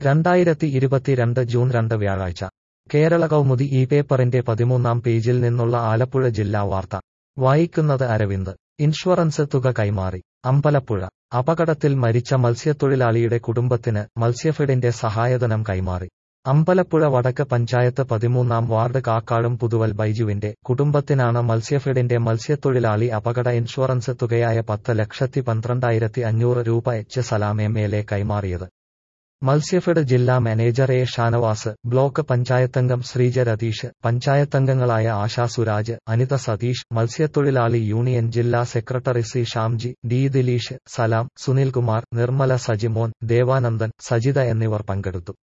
രണ്ടായിരത്തി ഇരുപത്തിരണ്ട് ജൂൺ രണ്ട് വ്യാഴാഴ്ച കേരള കൗമുദി ഈ പേപ്പറിന്റെ പതിമൂന്നാം പേജിൽ നിന്നുള്ള ആലപ്പുഴ ജില്ലാ വാർത്ത വായിക്കുന്നത് അരവിന്ദ് ഇൻഷുറൻസ് തുക കൈമാറി അമ്പലപ്പുഴ അപകടത്തിൽ മരിച്ച മത്സ്യത്തൊഴിലാളിയുടെ കുടുംബത്തിന് മത്സ്യഫെഡിന്റെ സഹായധനം കൈമാറി അമ്പലപ്പുഴ വടക്ക് പഞ്ചായത്ത് പതിമൂന്നാം വാർഡ് കാക്കാടും പുതുവൽ ബൈജുവിന്റെ കുടുംബത്തിനാണ് മത്സ്യഫെഡിന്റെ മത്സ്യത്തൊഴിലാളി അപകട ഇൻഷുറൻസ് തുകയായ പത്ത് ലക്ഷത്തി പന്ത്രണ്ടായിരത്തി അഞ്ഞൂറ് രൂപ H Salam M L A കൈമാറിയത് മത്സ്യഫെഡ് ജില്ലാ മാനേജർ എ ഷാനവാസ് ബ്ലോക്ക് പഞ്ചായത്തംഗം ശ്രീജ രതീഷ് പഞ്ചായത്തംഗങ്ങളായ ആശാ സുരാജ് അനിത സതീഷ് മത്സ്യത്തൊഴിലാളി യൂണിയൻ ജില്ലാ secretary C Shamji D Dileesh Salam Sunilkumar Nirmala Sajimon Devanandan Sajitha എന്നിവർ പങ്കെടുത്തു